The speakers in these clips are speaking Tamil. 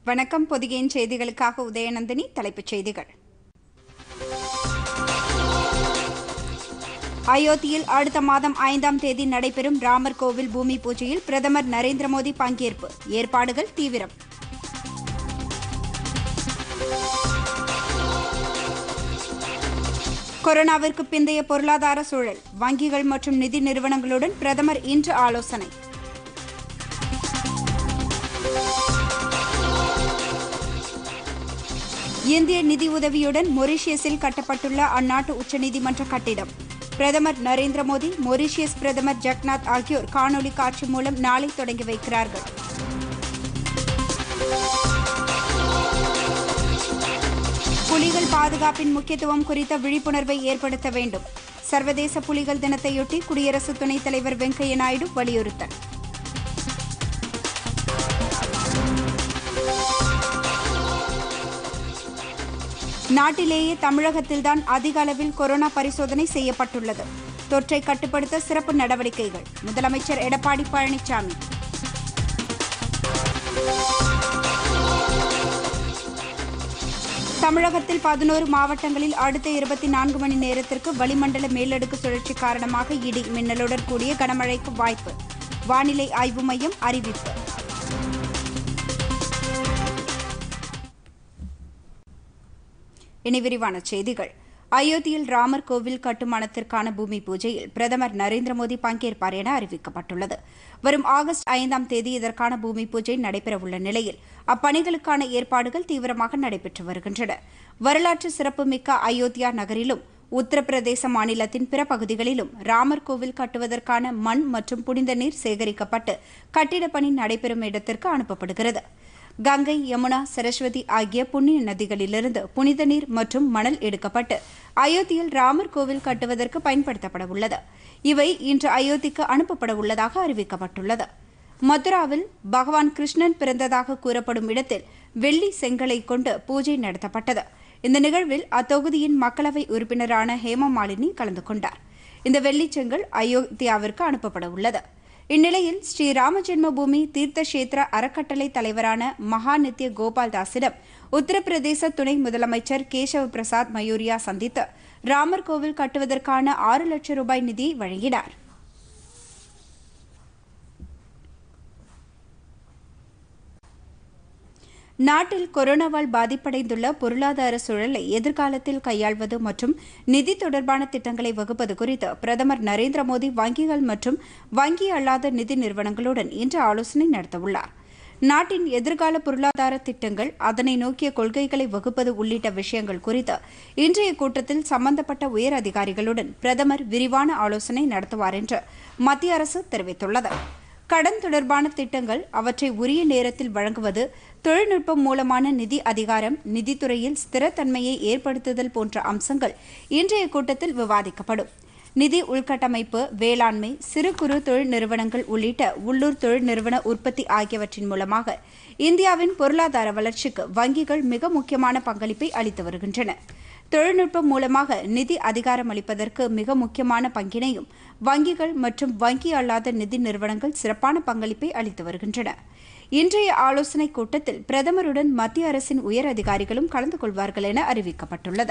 வணக்கம் பொதிகையின் செய்திகளுக்காக உதயநந்தினி தலைப்புச் செய்திகள் அயோத்தியில் அடுத்த மாதம் ஐந்தாம் தேதி நடைபெறும் ராமர் கோவில் பூமி பூஜையில் பிரதமர் நரேந்திர மோடி பங்கேற்பு ஏற்பாடுகள் தீவிரம் கொரோனாவிற்கு பிந்தைய பொருளாதார சூழல் வங்கிகள் மற்றும் நிதி நிறுவனங்களுடன் பிரதமர் இன்று ஆலோசனை இந்திய நிதி உதவியுடன் மொரீஷியஸில் கட்டப்பட்டுள்ள அந்நாட்டு உச்சநீதிமன்ற கட்டிடம் பிரதமர் நரேந்திர மோடி மொரீஷியஸ் பிரதமர் ஜக்நாத் ஆகியோர் காணொலி காட்சி மூலம் நாளை தொடங்கி வைக்கிறார்கள் புலிகள் பாதுகாப்பின் முக்கியத்துவம் குறித்த விழிப்புணர்வை ஏற்படுத்த வேண்டும் சர்வதேச புலிகள் தினத்தையொட்டி குடியரசு துணைத் தலைவர் வெங்கையா நாயுடு வலியுறுத்தல் நாட்டிலேயே தமிழகத்தில்தான் அதிக அளவில் கொரோனா பரிசோதனை செய்யப்பட்டுள்ளது தொற்றை கட்டுப்படுத்த சிறப்பு நடவடிக்கைகள் முதலமைச்சர் எடப்பாடி பழனிசாமி தமிழகத்தில் பதினோரு மாவட்டங்களில் அடுத்த இருபத்தி நான்கு மணி நேரத்திற்கு வளிமண்டல மேலடுக்கு சுழற்சி காரணமாக இடி மின்னலுடன் கூடிய கனமழைக்கு வாய்ப்பு வானிலை ஆய்வு மையம் அறிவிப்பு இனி விரிவான செய்திகள் அயோத்தியில் ராமர் கோவில் கட்டுமானத்திற்கான பூமி பூஜையில் பிரதமர் நரேந்திர மோடி பங்கேற்பார் என அறிவிக்கப்பட்டுள்ளது வரும் ஆகஸ்ட் ஐந்தாம் தேதி இதற்கான பூமி பூஜை நடைபெறவுள்ள நிலையில் அப்பணிகளுக்கான ஏற்பாடுகள் தீவிரமாக நடைபெற்று வருகின்றன வரலாற்று சிறப்புமிக்க அயோத்தியா நகரிலும் உத்தரப்பிரதேச மாநிலத்தின் பிற பகுதிகளிலும் ராமர் கோவில் கட்டுவதற்கான மண் மற்றும் புனித நீர் சேகரிக்கப்பட்டு கட்டிடப் பணி நடைபெறும் இடத்திற்கு அனுப்பப்படுகிறது கங்கை யமுனா சரஸ்வதி ஆகிய புண்ணிய நதிகளிலிருந்து புனித நீர் மற்றும் மணல் எடுக்கப்பட்டு அயோத்தியில் ராமர் கோவில் கட்டுவதற்கு பயன்படுத்தப்பட உள்ளது இவை இன்று அயோத்திக்கு அனுப்பப்பட உள்ளதாக அறிவிக்கப்பட்டுள்ளது மதுராவில் பகவான் கிருஷ்ணன் பிறந்ததாக கூறப்படும் இடத்தில் வெள்ளி செங்கலை கொண்டு பூஜை நடத்தப்பட்டது இந்த நிகழ்வில் அத்தொகுதியின் மக்களவை உறுப்பினரான ஹேமா மாலினி கலந்து கொண்டார் இந்த வெள்ளிச்செங்கல் அயோத்தியாவிற்கு அனுப்பப்பட உள்ளது இந்நிலையில் ஸ்ரீ ராம ஜென்மபூமி தீர்த்த கஷேத்திர அறக்கட்டளை தலைவரான மகாநித்ய கோபால் தாஸிடம் உத்தரப்பிரதேச துணை முதலமைச்சர் கேசவ பிரசாத் மயூரியா சந்தித்து ராமர் கோவில் கட்டுவதற்கான ஆறு லட்சம் ரூபாய் நிதியை வழங்கினார் நாட்டில் கொரோனாவால் பாதிப்படைந்துள்ள பொருளாதார சூழலை எதிர்காலத்தில் கையாள்வது மற்றும் நிதி தொடர்பான திட்டங்களை வகுப்பது குறித்து பிரதமர் நரேந்திர மோடி வங்கிகள் மற்றும் வங்கி அல்லாத நிதி நிறுவனங்களுடன் இன்று ஆலோசனை நடத்தவுள்ளார் நாட்டின் எதிர்கால பொருளாதார திட்டங்கள் அதனை நோக்கிய கொள்கைகளை வகுப்பது உள்ளிட்ட விஷயங்கள் குறித்து இன்றைய கூட்டத்தில் சம்பந்தப்பட்ட உயர் அதிகாரிகளுடன் பிரதமர் விரிவான ஆலோசனை நடத்துவார் என்று மத்திய அரசு தெரிவித்துள்ளது கடன் தொடர்பான திட்டங்கள் அவற்றை உரிய நேரத்தில் வழங்குவது தொழில்நுட்பம் மூலமான நிதி அதிகாரம் நிதித்துறையில் ஸ்திரத்தன்மையை ஏற்படுத்துதல் போன்ற அம்சங்கள் இன்றைய கூட்டத்தில் விவாதிக்கப்படும் நிதி உள்கட்டமைப்பு வேளாண்மை சிறு குறு தொழில் நிறுவனங்கள் உள்ளிட்ட உள்ளூர் தொழில் நிறுவன உற்பத்தி ஆகியவற்றின் மூலமாக இந்தியாவின் பொருளாதார வளர்ச்சிக்கு வங்கிகள் மிக முக்கியமான பங்களிப்பை அளித்து வருகின்றன தொழில்நுட்பம் மூலமாக நிதி அதிகாரம் அளிப்பதற்கு மிக முக்கியமான பங்கினையும் வங்கிகள் மற்றும் வங்கி அல்லாத நிதி நிறுவனங்கள் சிறப்பான பங்களிப்பை அளித்து வருகின்றன இன்றைய ஆலோசனைக் கூட்டத்தில் பிரதமருடன் மத்திய அரசின் உயர் அதிகாரிகளும் கலந்து கொள்வார்கள் என அறிவிக்கப்பட்டுள்ளது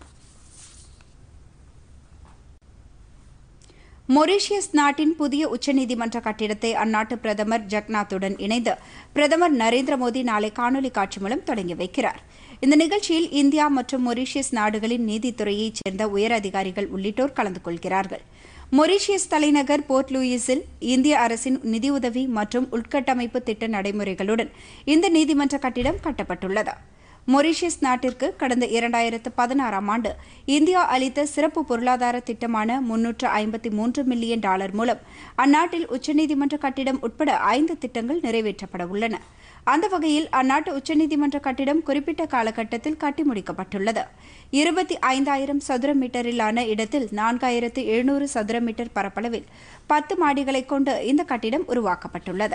மொரீஷியஸ் நாட்டின் புதிய உச்சநீதிமன்ற கட்டிடத்தை அந்நாட்டு பிரதமர் ஜக்நாத்துடன் இணைந்து பிரதமர் நரேந்திர மோடி நாளை காணொலி காட்சி மூலம் தொடங்கி வைக்கிறார் இந்த நிகழ்ச்சியில் இந்தியா மற்றும் மொரீஷியஸ் நாடுகளின் நீதித்துறையைச் சேர்ந்த உயர் அதிகாரிகள் உள்ளிட்டோர் கலந்து கொள்கிறார்கள் மொரீஷியஸ் தலைநகர் போர்ட் லூயிஸில் இந்திய அரசின் நிதியுதவி மற்றும் உள்கட்டமைப்பு திட்ட நடைமுறைகளுடன் இந்த நீதிமன்ற கட்டிடம் கட்டப்பட்டுள்ளது மொரீஷியஸ் நாட்டிற்கு கடந்த இரண்டாயிரத்து பதினாறாம் ஆண்டு இந்தியா அளித்த சிறப்பு பொருளாதார திட்டமான முன்னூற்று ஐம்பத்தி மூன்று மில்லியன் டாலர் மூலம் அந்நாட்டில் உச்சநீதிமன்ற கட்டிடம் உட்பட ஐந்து திட்டங்கள் நிறைவேற்றப்பட உள்ளன அந்த வகையில் அந்நாட்டு உச்சநீதிமன்ற கட்டிடம் குறிப்பிட்ட காலகட்டத்தில் கட்டி முடிக்கப்பட்டுள்ளது இருபத்தி ஐந்தாயிரம் சதுர மீட்டரிலான இடத்தில் நான்காயிரத்து எழுநூறு சதுர மீட்டர் பரப்பளவில் பத்து மாடிகளை கொண்டு இந்த கட்டிடம் உருவாக்கப்பட்டுள்ளது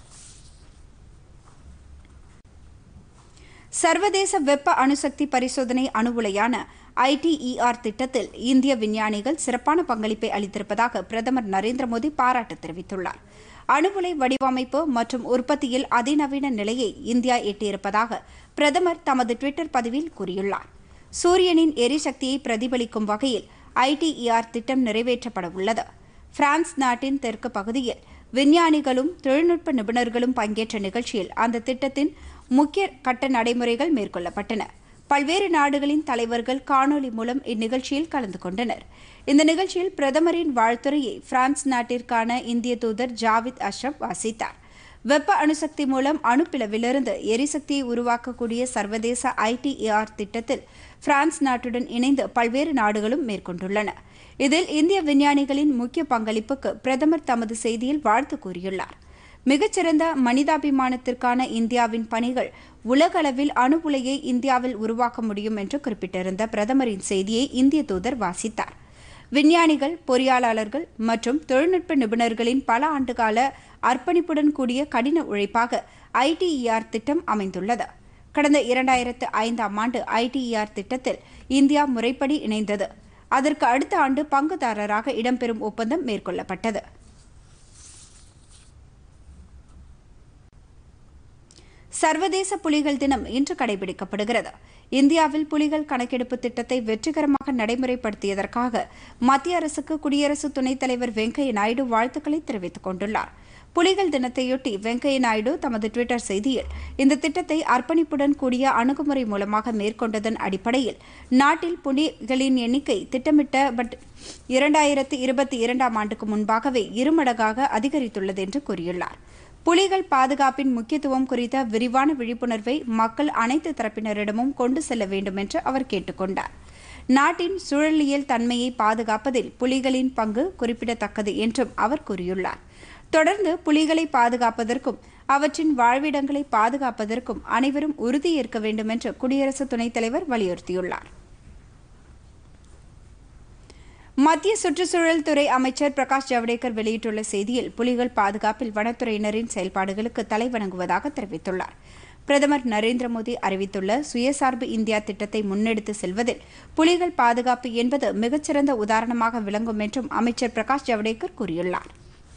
சர்வதேச வெப்ப அணுசக்தி பரிசோதனை அணு உலையான ஐடிஇஆர் திட்டத்தில் இந்திய விஞ்ஞானிகள் சிறப்பான பங்களிப்பை அளித்திருப்பதாக பிரதமர் நரேந்திர மோடி பாராட்டு தெரிவித்துள்ளார் அணுகுலை வடிவமைப்பு மற்றும் உற்பத்தியில் அதிநவீன நிலையை இந்தியா எட்டியிருப்பதாக பிரதமர் தமது டுவிட்டர் பதிவில் கூறியுள்ளார் சூரியனின் எரிசக்தியை பிரதிபலிக்கும் வகையில் ஐடிஇஆர் திட்டம் நிறைவேற்றப்பட உள்ளது பிரான்ஸ் நாட்டின் தெற்கு பகுதியில் விஞ்ஞானிகளும் தொழில்நுட்ப நிபுணர்களும் பங்கேற்ற நிகழ்ச்சியில் அந்த திட்டத்தின் முக்கிய கட்ட நடைமுறைகள் மேற்கொள்ளப்பட்டன பல்வேறு நாடுகளின் தலைவர்கள் காணொலி மூலம் இந்நிகழ்ச்சியில் கலந்து கொண்டனர் இந்த நிகழ்ச்சியில் பிரதமரின் வாழ்த்துரையை பிரான்ஸ் நாட்டிற்கான இந்திய தூதர் ஜாவித் அஷ்ரப் வாசித்தார் வெப்ப அணுசக்தி மூலம் அணுப்பிளவிலிருந்து எரிசக்தியை உருவாக்கக்கூடிய சர்வதேச ஐடிஏஆர் திட்டத்தில் பிரான்ஸ் நாட்டுடன் இணைந்து பல்வேறு நாடுகளும் மேற்கொண்டுள்ளன இதில் இந்திய விஞ்ஞானிகளின் முக்கிய பங்களிப்புக்கு பிரதமர் தமது செய்தியில் வாழ்த்து கூறியுள்ளார் மிகச்சிறந்த மனிதாபிமானத்திற்கான இந்தியாவின் பணிகள் உலகளவில் அணு உலையை இந்தியாவில் உருவாக்க முடியும் என்று குறிப்பிட்டிருந்த பிரதமரின் செய்தியை இந்திய தூதர் வாசித்தார் விஞ்ஞானிகள் பொறியாளர்கள் மற்றும் தொழில்நுட்ப நிபுணர்களின் பல ஆண்டுகால அர்ப்பணிப்புடன் கூடிய கடின உழைப்பாக ஐடிஇஆர் திட்டம் அமைந்துள்ளது கடந்த இரண்டாயிரத்து ஐந்தாம் ஆண்டு ஐடிஇஆர் திட்டத்தில் இந்தியா முறைப்படி இணைந்தது அதற்கு அடுத்த ஆண்டு பங்குதாரராக இடம்பெறும் ஒப்பந்தம் மேற்கொள்ளப்பட்டது சர்வதேச புலிகள் தினம் இன்று கடைபிடிக்கப்படுகிறது இந்தியாவில் புலிகள் கணக்கெடுப்பு திட்டத்தை வெற்றிகரமாக நடைமுறைப்படுத்தியதற்காக மத்திய அரசுக்கு குடியரசு துணைத் தலைவர் வெங்கையா நாயுடு வாழ்த்துக்களை தெரிவித்துக் கொண்டுள்ளார் புலிகள் தினத்தையொட்டி வெங்கையா நாயுடு தமது டுவிட்டர் செய்தியில் இந்த திட்டத்தை அர்ப்பணிப்புடன் கூடிய அணுகுமுறை மூலமாக மேற்கொண்டதன் அடிப்படையில் நாட்டில் புலிகளின் எண்ணிக்கை திட்டமிட்ட பட் இரண்டாயிரத்து இருபத்தி இரண்டாம் ஆண்டுக்கு முன்பாகவே இருமடங்காக அதிகரித்துள்ளது என்று கூறியுள்ளார் புலிகள் பாதுகாப்பின் முக்கியத்துவம் குறித்த விரிவான விழிப்புணர்வை மக்கள் அனைத்து தரப்பினரிடமும் கொண்டு செல்ல வேண்டும் என்று அவர் கேட்டுக்கொண்டார் நாட்டின் சூழலியல் தன்மையை பாதுகாப்பதில் புலிகளின் பங்கு குறிப்பிடத்தக்கது என்றும் அவர் கூறியுள்ளார் தொடர்ந்து புலிகளை பாதுகாப்பதற்கும் அவற்றின் வாழ்விடங்களை பாதுகாப்பதற்கும் அனைவரும் உறுதியேற்க வேண்டும் என்று குடியரசு துணைத் தலைவர் வலியுறுத்தியுள்ளார் மத்திய சுற்றுச்சூழல் துறை அமைச்சர் பிரகாஷ் ஜவடேகர் வெளியிட்டுள்ள செய்தியில் புலிகள் பாதுகாப்பில் வனத்துறையினரின் செயல்பாடுகளுக்கு தலைவணங்குவதாக தெரிவித்துள்ளார் பிரதமர் நரேந்திர மோடி அறிவித்துள்ள சுயசார்பு இந்தியா திட்டத்தை முன்னெடுத்து செல்வதில் புலிகள் பாதுகாப்பு என்பது மிகச்சிறந்த உதாரணமாக விளங்கும் என்றும் அமைச்சர் பிரகாஷ் ஜவடேகர் கூறியுள்ளார்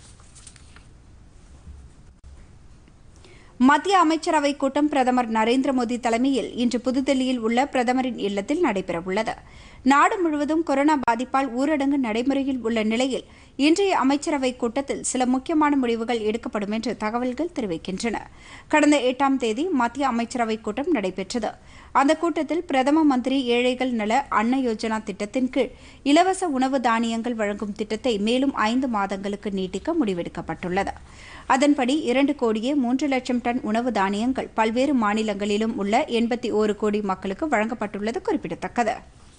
மத்திய அமைச்சரவை கூட்டம் பிரதமர் நரேந்திர மோடி தலைமையில் இன்று புதுதில்லியில் உள்ள பிரதமரின் இல்லத்தில் நடைபெறவுள்ளது நாடு முழுவதும் கொரோனா பாதிப்பால் ஊரடங்கு நடைமுறையில் உள்ள நிலையில் இன்றைய அமைச்சரவை கூட்டத்தில் சில முக்கியமான முடிவுகள் எடுக்கப்படும் என்று தகவல்கள் தெரிவிக்கின்றன கடந்த எட்டாம் தேதி மத்திய அமைச்சரவை கூட்டம் நடைபெற்றது அந்த கூட்டத்தில் பிரதம மந்திரி ஏழைகள் நல அன்ன யோஜனா திட்டத்தின் கீழ் இலவச உணவு தானியங்கள் வழங்கும் திட்டத்தை மேலும் ஐந்து மாதங்களுக்கு நீட்டிக்க முடிவெடுக்கப்பட்டுள்ளது அதன்படி இரண்டு கோடியே மூன்று லட்சம் டன் உணவு தானியங்கள் பல்வேறு மாநிலங்களிலும் உள்ள எண்பத்தி ஓரு கோடி மக்களுக்கு வழங்கப்பட்டுள்ளது குறிப்பிடத்தக்கது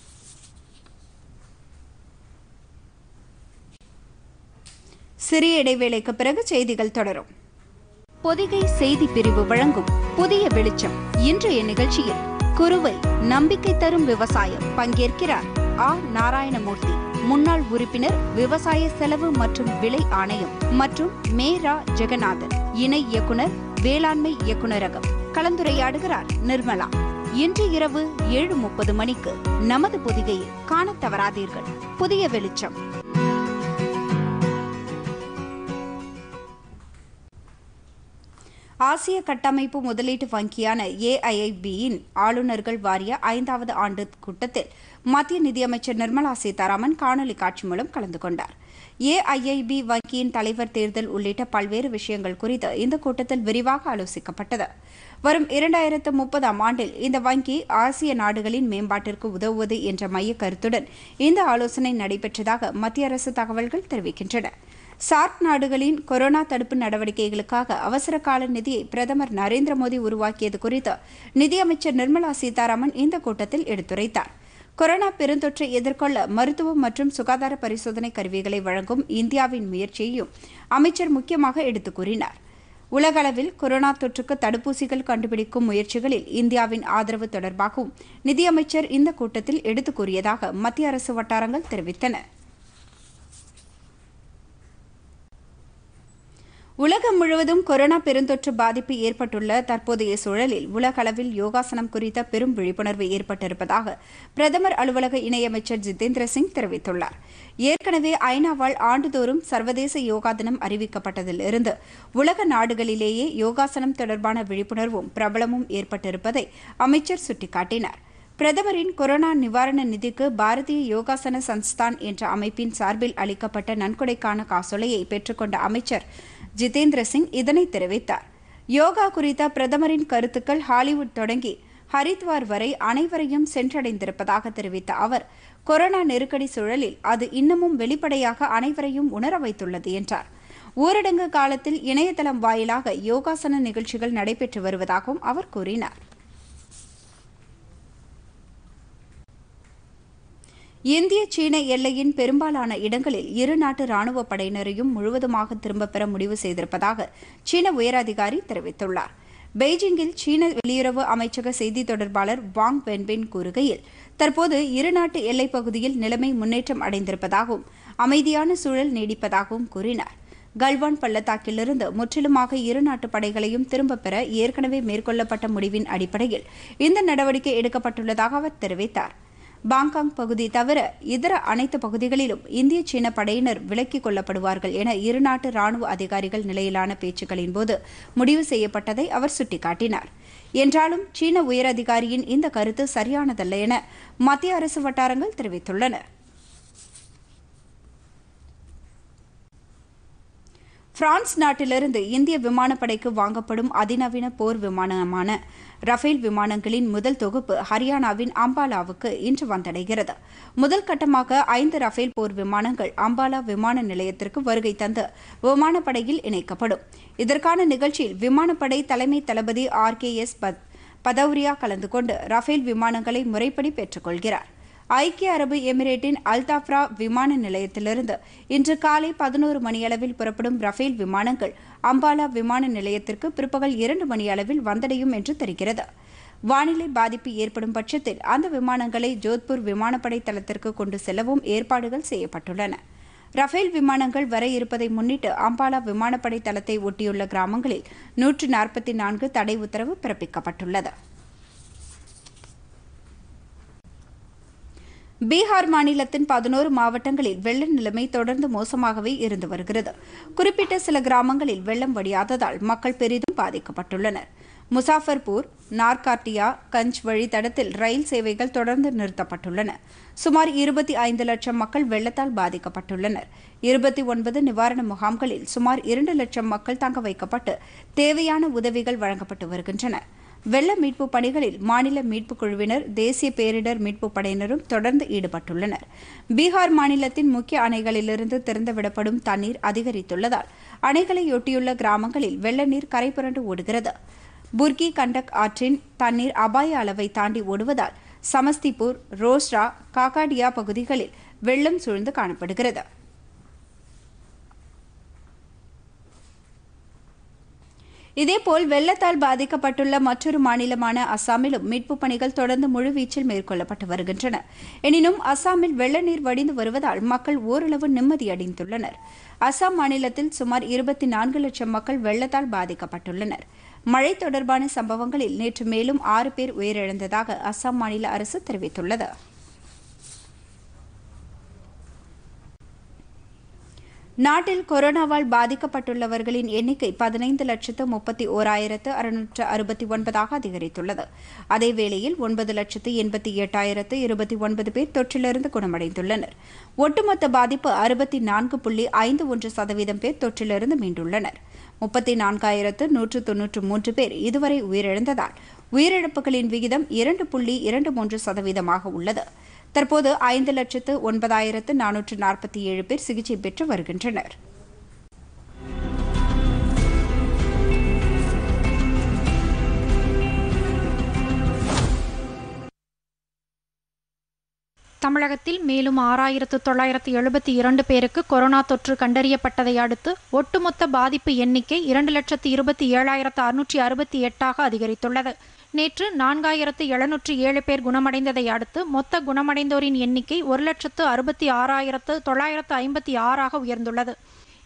சிறிய இடைவேளைக்கு பிறகு செய்திகள் தொடரும் பொதிகை செய்தி பிரிவு வழங்கும் புதிய வெளிச்சம் இன்றைய நிகழ்ச்சியில் குறுவை நம்பிக்கை தரும் விவசாயம் பங்கேற்கிறார் ஆ நாராயணமூர்த்தி முன்னாள் உறுப்பினர் விவசாய செலவு மற்றும் விலை ஆணையம் மற்றும் மேரா ஜெகநாதன் இணை இயக்குனர் வேளாண்மை இயக்குநரகம் கலந்துரையாடுகிறார் நிர்மலா இன்று இரவு ஏழு முப்பது மணிக்கு நமது பொதிகையில் காணத் தவறாதீர்கள் புதிய வெளிச்சம் ஆசிய கட்டமைப்பு முதலீட்டு வங்கியான ஏஐஐபியின் ஆளுநர்கள் வாரிய ஐந்தாவது ஆண்டு கூட்டத்தில் மத்திய நிதியமைச்சர் நிர்மலா சீதாராமன் காணொலி காட்சி மூலம் கலந்து கொண்டார் ஏஐஐபி வங்கியின் தலைவர் தேர்தல் உள்ளிட்ட பல்வேறு விஷயங்கள் குறித்து இந்த கூட்டத்தில் விரிவாக ஆலோசிக்கப்பட்டது வரும் இரண்டாயிரத்து முப்பதாம் ஆண்டில் இந்த வங்கி ஆசிய நாடுகளின் மேம்பாட்டிற்கு உதவுவது என்ற மைய கருத்துடன் இந்த ஆலோசனை நடைபெற்றதாக மத்திய அரசு தகவல்கள் தெரிவிக்கின்றன சார்க் நாடுகளின் கொரோனா தடுப்பு நடவடிக்கைகளுக்காக அவசர கால நிதியை பிரதமர் நரேந்திர மோடி உருவாக்கியது குறித்து நிதியமைச்சர் நிர்மலா சீதாராமன் இந்த கூட்டத்தில் எடுத்துரைத்தார் கொரோனா பெருந்தொற்றை எதிர்கொள்ள மருத்துவம் மற்றும் சுகாதார பரிசோதனை கருவிகளை வழங்கும் இந்தியாவின் முயற்சியையும் அமைச்சர் முக்கியமாக எடுத்துக் கூறினார் உலகளவில் கொரோனா தொற்றுக்கு தடுப்பூசிகள் கண்டுபிடிக்கும் முயற்சிகளில் இந்தியாவின் ஆதரவு தொடர்பாகவும் நிதியமைச்சர் இந்த கூட்டத்தில் எடுத்துக் கூறியதாக மத்திய அரசு வட்டாரங்கள் தெரிவித்தன உலகம் முழுவதும் கொரோனா பெருந்தொற்று பாதிப்பு ஏற்பட்டுள்ள தற்போதைய சூழலில் உலகளவில் யோகாசனம் குறித்த பெரும் விழிப்புணர்வு ஏற்பட்டிருப்பதாக பிரதமர் அலுவலக இணையமைச்சர் ஜிதேந்திர சிங் தெரிவித்துள்ளார் ஏற்கனவே ஐநாவால் ஆண்டுதோறும் சர்வதேச யோகா தினம் அறிவிக்கப்பட்டதிலிருந்து உலக நாடுகளிலேயே யோகாசனம் தொடர்பான விழிப்புணர்வும் பிரபலமும் ஏற்பட்டிருப்பதை அமைச்சர் சுட்டிக்காட்டினார் பிரதமரின் கொரோனா நிவாரண நிதிக்கு பாரதிய யோகாசன சன்ஸ்தான் என்ற அமைப்பின் சார்பில் அளிக்கப்பட்ட நன்கொடைக்கான காசோலையை பெற்றுக்கொண்ட அமைச்சர் ஜிதேந்திர சிங் இதனை தெரிவித்தார் யோகா குறித்த பிரதமரின் கருத்துக்கள் ஹாலிவுட் தொடங்கி ஹரித்வார் வரை அனைவரையும் சென்றடைந்திருப்பதாக தெரிவித்த அவர் கொரோனா நெருக்கடி சூழலில் அது இன்னமும் வெளிப்படையாக அனைவரையும் உணர வைத்துள்ளது என்றார் ஊரடங்கு காலத்தில் இணையதளம் வாயிலாக யோகாசன நிகழ்ச்சிகள் நடைபெற்று வருவதாகவும் அவர் கூறினார் இந்திய சீன எல்லையின் பெரும்பாலான இடங்களில் இரு நாட்டு ராணுவ படையினரையும் முழுவதுமாக திரும்பப் பெற முடிவு செய்திருப்பதாக சீன உயரதிகாரி தெரிவித்துள்ளார் பெய்ஜிங்கில் சீன வெளியுறவு அமைச்சக செய்தி தொடர்பாளர் வாங் வென்பின் கூறுகையில் தற்போது இரு நாட்டு எல்லைப் பகுதியில் நிலைமை முன்னேற்றம் அடைந்திருப்பதாகவும் அமைதியான சூழல் நீடிப்பதாகவும் கூறினார் கல்வான் பள்ளத்தாக்கிலிருந்து முற்றிலுமாக இரு நாட்டு படைகளையும் திரும்பப் பெற ஏற்கனவே மேற்கொள்ளப்பட்ட முடிவின் அடிப்படையில் இந்த நடவடிக்கை எடுக்கப்பட்டுள்ளதாக அவர் தெரிவித்தார் பாங்காங் பகுதி தவிர இதர அனைத்து பகுதிகளிலும் இந்திய சீன படையினர் விலக்கிக் கொள்ளப்படுவார்கள் என இருநாட்டு ராணுவ அதிகாரிகள் நிலையிலான பேச்சுக்களின் போது முடிவு செய்யப்பட்டதை அவர் சுட்டிக்காட்டினார் என்றாலும் சீன உயரதிகாரியின் இந்த கருத்து சரியானதல்ல என மத்திய அரசு வட்டாரங்கள் தெரிவித்துள்ளன பிரான்ஸ் நாட்டிலிருந்து இந்திய விமானப்படைக்கு வாங்கப்படும் அதிநவீன போர் விமானமான ரஃபேல் விமானங்களின் முதல் தொகுப்பு ஹரியானாவின் அம்பாலாவுக்கு இன்று வந்தடைகிறது முதல் கட்டமாக ஐந்து ரஃபேல் போர் விமானங்கள் அம்பாலா விமான நிலையத்திற்கு வருகை தந்து விமானப்படையில் இணைக்கப்படும் இதற்கான நிகழ்ச்சியில் விமானப்படை தலைமை தளபதி ஆர் கே எஸ் பதௌரியா கலந்து கொண்டு ரஃபேல் விமானங்களை முறைப்படி பெற்றுக்கொள்கிறார் ஐக்கிய அரபு எமிரேட்டின் அல்தாப்ரா விமான நிலையத்திலிருந்து இன்று காலை பதினோரு மணியளவில் புறப்படும் ரஃபேல் விமானங்கள் அம்பாலா விமான நிலையத்திற்கு பிற்பகல் இரண்டு மணியளவில் வந்தடையும் என்று தெரிகிறது வானிலை பாதிப்பு ஏற்படும் பட்சத்தில் அந்த விமானங்களை ஜோத்பூர் விமானப்படை தளத்திற்கு கொண்டு செல்லவும் ஏற்பாடுகள் செய்யப்பட்டுள்ளன ரஃபேல் விமானங்கள் வர இருப்பதை முன்னிட்டு அம்பாலா விமானப்படை தளத்தை ஒட்டியுள்ள கிராமங்களில் நூற்று நாற்பத்தி நான்கு தடை உத்தரவு பிறப்பிக்கப்பட்டுள்ளது பீகார் மாநிலத்தின் பதினோரு மாவட்டங்களில் வெள்ள நிலைமை தொடர்ந்து மோசமாகவே இருந்து வருகிறது குறிப்பிட்ட சில கிராமங்களில் வெள்ளம் வடியாததால் மக்கள் பெரிதும் பாதிக்கப்பட்டுள்ளனர் முசாஃபர்பூர் நார்காட்டியா கஞ்ச் வழித்தடத்தில் ரயில் சேவைகள் தொடர்ந்து நிறுத்தப்பட்டுள்ளன சுமார் இருபத்தி ஐந்து லட்சம் மக்கள் வெள்ளத்தால் பாதிக்கப்பட்டுள்ளனர் இருபத்தி ஒன்பது நிவாரண முகாம்களில் சுமார் இரண்டு லட்சம் மக்கள் தங்க வைக்கப்பட்டு தேவையான உதவிகள் வழங்கப்பட்டு வருகின்றன வெள்ள மீட்புப் பணிகளில் மாநில மீட்புக் குழுவினர் தேசிய பேரிடர் மீட்புப் படையினரும் தொடர்ந்து ஈடுபட்டுள்ளனர் பீகார் மாநிலத்தின் முக்கிய அணைகளிலிருந்து திறந்துவிடப்படும் தண்ணீர் அதிகரித்துள்ளதால் அணைகளையொட்டியுள்ள கிராமங்களில் வெள்ள நீர் கரைபுரண்டு ஓடுகிறது புர்கி கண்டக் ஆற்றின் தண்ணீர் அபாய அளவை தாண்டி ஓடுவதால் சமஸ்திபூர் ரோஸ்ரா காகாடியா பகுதிகளில் வெள்ளம் சூழ்ந்து காணப்படுகிறது இதேபோல் வெள்ளத்தால் பாதிக்கப்பட்டுள்ள மற்றொரு மாநிலமான அசாமிலும் மீட்புப் பணிகள் தொடர்ந்து முழுவீச்சில் மேற்கொள்ளப்பட்டு வருகின்றன எனினும் அசாமில் வெள்ள நீர் வடிந்து வருவதால் மக்கள் ஓரளவு நிம்மதியடைந்துள்ளனர் அசாம் மாநிலத்தில் சுமார் இருபத்தி நான்கு லட்சம் மக்கள் வெள்ளத்தால் பாதிக்கப்பட்டுள்ளனர் மழை தொடர்பான சம்பவங்களில் நேற்று மேலும் ஆறு பேர் உயிரிழந்ததாக அசாம் மாநில அரசு தெரிவித்துள்ளது நாட்டில் கொரோனாவால் பாதிக்கப்பட்டுள்ளவர்களின் எண்ணிக்கை பதினைந்து லட்சத்து முப்பத்தி ஓராயிரத்து அறுநூற்று அறுபத்தி ஒன்பதாக அதிகரித்துள்ளது அதேவேளையில் ஒன்பது லட்சத்து எண்பத்தி எட்டாயிரத்து இருபத்தி ஒன்பது பேர் தொற்றிலிருந்து குணமடைந்துள்ளனர் ஒட்டுமொத்த பாதிப்பு அறுபத்தி நான்கு புள்ளி ஐந்து ஒன்று சதவீதம் பேர் தொற்றிலிருந்து மீண்டுள்ளனர் முப்பத்தி நான்காயிரத்து நூற்று தொன்னூற்று மூன்று பேர் இதுவரை உயிரிழந்ததால் உயிரிழப்புகளின் விகிதம் இரண்டு புள்ளி இரண்டு மூன்று சதவீதமாக உள்ளது தற்போது ஐந்து லட்சத்து ஒன்பதாயிரத்து நானூற்று நாற்பத்தி ஏழு பேர் சிகிச்சை பெற்று வருகின்றனர் தமிழகத்தில் மேலும் ஆறாயிரத்து தொள்ளாயிரத்து எழுபத்தி இரண்டு பேருக்கு கொரோனா தொற்று கண்டறியப்பட்டதை அடுத்து ஒட்டுமொத்த பாதிப்பு எண்ணிக்கை இரண்டு லட்சத்து இருபத்தி ஏழாயிரத்து அறுநூற்றி அறுபத்தி எட்டாக அதிகரித்துள்ளது நேற்று நான்காயிரத்து எழுநூற்றி ஏழு பேர் குணமடைந்ததை அடுத்து மொத்த குணமடைந்தோரின் எண்ணிக்கை ஒரு லட்சத்து அறுபத்தி ஆறாயிரத்து தொள்ளாயிரத்து ஐம்பத்தி ஆறாக உயர்ந்துள்ளது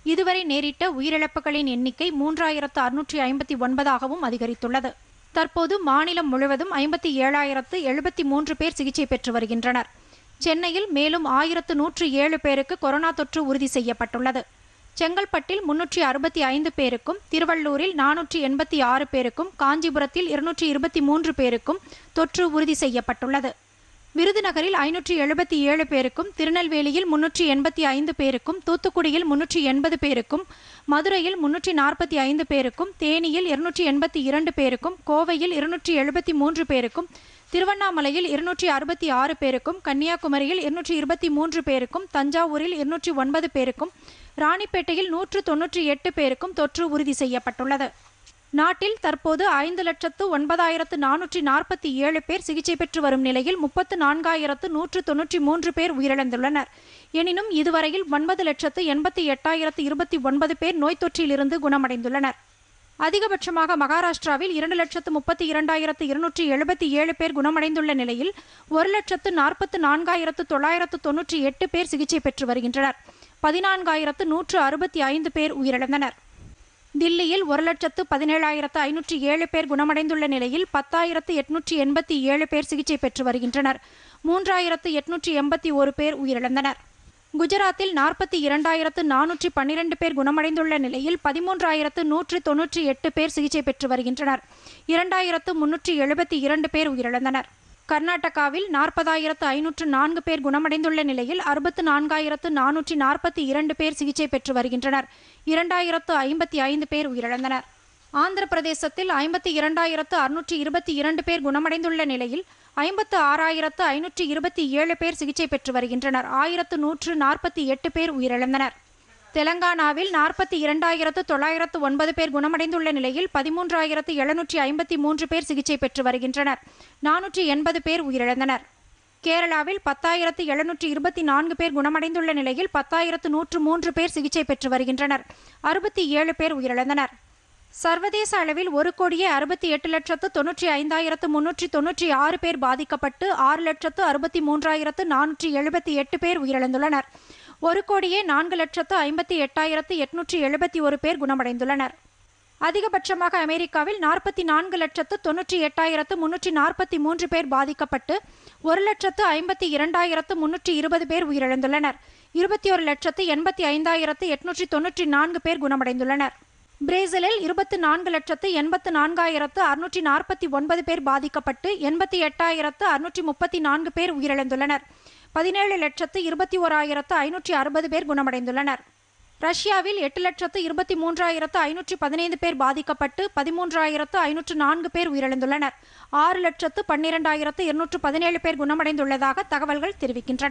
இதுவரை நேரிட்ட உயிரிழப்புகளின் எண்ணிக்கை மூன்றாயிரத்து அறுநூற்றி ஐம்பத்தி ஒன்பதாகவும் அதிகரித்துள்ளது தற்போது மாநிலம் முழுவதும் ஐம்பத்தி ஏழாயிரத்து எழுபத்தி மூன்று பேர் சிகிச்சை பெற்று வருகின்றனர் சென்னையில் மேலும் ஆயிரத்து நூற்று ஏழு பேருக்கு கொரோனா தொற்று உறுதி செய்யப்பட்டுள்ளது செங்கல்பட்டில் முன்னூற்றி அறுபத்தி ஐந்து பேருக்கும் திருவள்ளூரில் நானூற்றி எண்பத்தி ஆறு பேருக்கும் காஞ்சிபுரத்தில் இருநூற்றி இருபத்தி மூன்று பேருக்கும் தொற்று உறுதி செய்யப்பட்டுள்ளது விருதுநகரில் ஐநூற்றி எழுபத்தி ஏழு பேருக்கும் திருநெல்வேலியில் முன்னூற்றி எண்பத்தி ஐந்து பேருக்கும் தூத்துக்குடியில் முன்னூற்றி எண்பது பேருக்கும் மதுரையில் முன்னூற்றி நாற்பத்தி ஐந்து பேருக்கும் தேனியில் இருநூற்றி எண்பத்தி இரண்டு பேருக்கும் கோவையில் இருநூற்றி எழுபத்தி மூன்று பேருக்கும் திருவண்ணாமலையில் இருநூற்றி அறுபத்தி ஆறு பேருக்கும் கன்னியாகுமரியில் இருநூற்றி இருபத்தி மூன்று பேருக்கும் தஞ்சாவூரில் இருநூற்றி ஒன்பது பேருக்கும் ராணிப்பேட்டையில் நூற்று தொன்னூற்றி எட்டு பேருக்கும் தொற்று உறுதி செய்யப்பட்டுள்ளது நாட்டில் தற்போது ஐந்து லட்சத்து ஒன்பதாயிரத்து நானூற்றி நாற்பத்தி ஏழு பேர் சிகிச்சை பெற்று வரும் நிலையில் முப்பத்து நான்காயிரத்து நூற்று தொன்னூற்றி மூன்று பேர் உயிரிழந்துள்ளனர் எனினும் இதுவரையில் ஒன்பது லட்சத்து எண்பத்தி எட்டாயிரத்து இருபத்தி ஒன்பது பேர் நோய் தொற்றிலிருந்து குணமடைந்துள்ளனர் அதிகபட்சமாக மகாராஷ்டிராவில் இரண்டு லட்சத்து முப்பத்தி இரண்டாயிரத்து இருநூற்றி எழுபத்தி ஏழு பேர் குணமடைந்துள்ள நிலையில் ஒரு லட்சத்து நாற்பத்து நான்காயிரத்து தொள்ளாயிரத்து தொன்னூற்றி எட்டு பேர் சிகிச்சை பெற்று வருகின்றனர் பதினான்காயிரத்து நூற்று அறுபத்தி ஐந்து பேர் உயிரிழந்தனர் தில்லியில் ஒரு லட்சத்து பதினேழாயிரத்து ஐநூற்றி ஏழு பேர் குணமடைந்துள்ள நிலையில் பத்தாயிரத்து எட்நூற்றி எண்பத்தி ஏழு பேர் சிகிச்சை பெற்று வருகின்றனர் மூன்றாயிரத்து எட்நூற்றி எண்பத்தி ஒரு பேர் உயிரிழந்தனர் குஜராத்தில் நாற்பத்தி இரண்டாயிரத்து நானூற்றி பன்னிரண்டு பேர் குணமடைந்துள்ள நிலையில் பதிமூன்றாயிரத்து நூற்று தொன்னூற்றி எட்டு பேர் சிகிச்சை பெற்று வருகின்றனர் இரண்டாயிரத்து முன்னூற்றி எழுபத்தி இரண்டு பேர் உயிரிழந்தனர் கர்நாடகாவில் நாற்பதாயிரத்து ஐநூற்று நான்கு பேர் குணமடைந்துள்ள நிலையில் அறுபத்து நான்காயிரத்து நானூற்றி நாற்பத்தி இரண்டு பேர் சிகிச்சை பெற்று வருகின்றனர் இரண்டாயிரத்து ஐம்பத்தி ஐந்து பேர் உயிரிழந்தனர் ஆந்திர பிரதேசத்தில் ஐம்பத்தி இரண்டாயிரத்து அறுநூற்றி இருபத்தி இரண்டு பேர் குணமடைந்துள்ள நிலையில் ஐம்பத்து ஆறாயிரத்து ஐநூற்றி இருபத்தி ஏழு பேர் சிகிச்சை பெற்று வருகின்றனர் ஆயிரத்து நூற்று நாற்பத்தி எட்டு பேர் உயிரிழந்தனர் தெலங்கானாவில் நாற்பத்தி இரண்டாயிரத்து தொள்ளாயிரத்து ஒன்பது பேர் குணமடைந்துள்ள நிலையில் பதிமூன்றாயிரத்து எழுநூற்றி ஐம்பத்தி மூன்று பேர் சிகிச்சை பெற்று வருகின்றனர் நானூற்றி எண்பது பேர் உயிரிழந்தனர் கேரளாவில் பத்தாயிரத்து எழுநூற்றி இருபத்தி நான்கு பேர் குணமடைந்துள்ள நிலையில் பத்தாயிரத்து நூற்று மூன்று பேர் சிகிச்சை பெற்று வருகின்றனர் அறுபத்தி ஏழு பேர் உயிரிழந்தனர் சர்வதேச அளவில் ஒரு கோடியே அறுபத்தி எட்டு லட்சத்து தொன்னூற்றி ஐந்தாயிரத்து முன்னூற்றி தொன்னூற்றி ஆறு பேர் பாதிக்கப்பட்டு ஆறு லட்சத்து அறுபத்தி மூன்றாயிரத்து நானூற்றி எழுபத்தி எட்டு பேர் உயிரிழந்துள்ளனர் ஒரு கோடியே நான்கு லட்சத்து ஐம்பத்தி எட்டாயிரத்து எட்நூற்றி எழுபத்தி ஒரு பேர் குணமடைந்துள்ளனர் அதிகபட்சமாக அமெரிக்காவில் நாற்பத்தி நான்கு லட்சத்து தொன்னூற்றி எட்டாயிரத்து முன்னூற்றி நாற்பத்தி மூன்று பேர் பாதிக்கப்பட்டு ஒரு லட்சத்து ஐம்பத்தி இரண்டாயிரத்து முன்னூற்றி இருபது பேர் உயிரிழந்துள்ளனர் இருபத்தி ஒரு லட்சத்து எண்பத்தி ஐந்தாயிரத்து எட்நூற்றி தொன்னூற்றி நான்கு பேர் குணமடைந்துள்ளனர் பிரேசிலில் இருபத்தி நான்கு லட்சத்து எண்பத்து நான்காயிரத்து அறுநூற்றி நாற்பத்தி ஒன்பது பேர் பாதிக்கப்பட்டு எண்பத்தி எட்டாயிரத்து அறுநூற்றி முப்பத்தி நான்கு பேர் உயிரிழந்துள்ளனர் பதினேழு லட்சத்து இருபத்தி ஓராயிரத்து ஐநூற்றி அறுபது பேர் குணமடைந்துள்ளனர் ரஷ்யாவில் எட்டு லட்சத்து இருபத்தி மூன்றாயிரத்து ஐநூற்றி பதினைந்து பேர் பாதிக்கப்பட்டு பதிமூன்றாயிரத்து ஐநூற்று நான்கு பேர் உயிரிழந்துள்ளனர் ஆறு லட்சத்து பன்னிரெண்டாயிரத்து இருநூற்று பதினேழு பேர் குணமடைந்துள்ளதாக தகவல்கள் தெரிவிக்கின்றன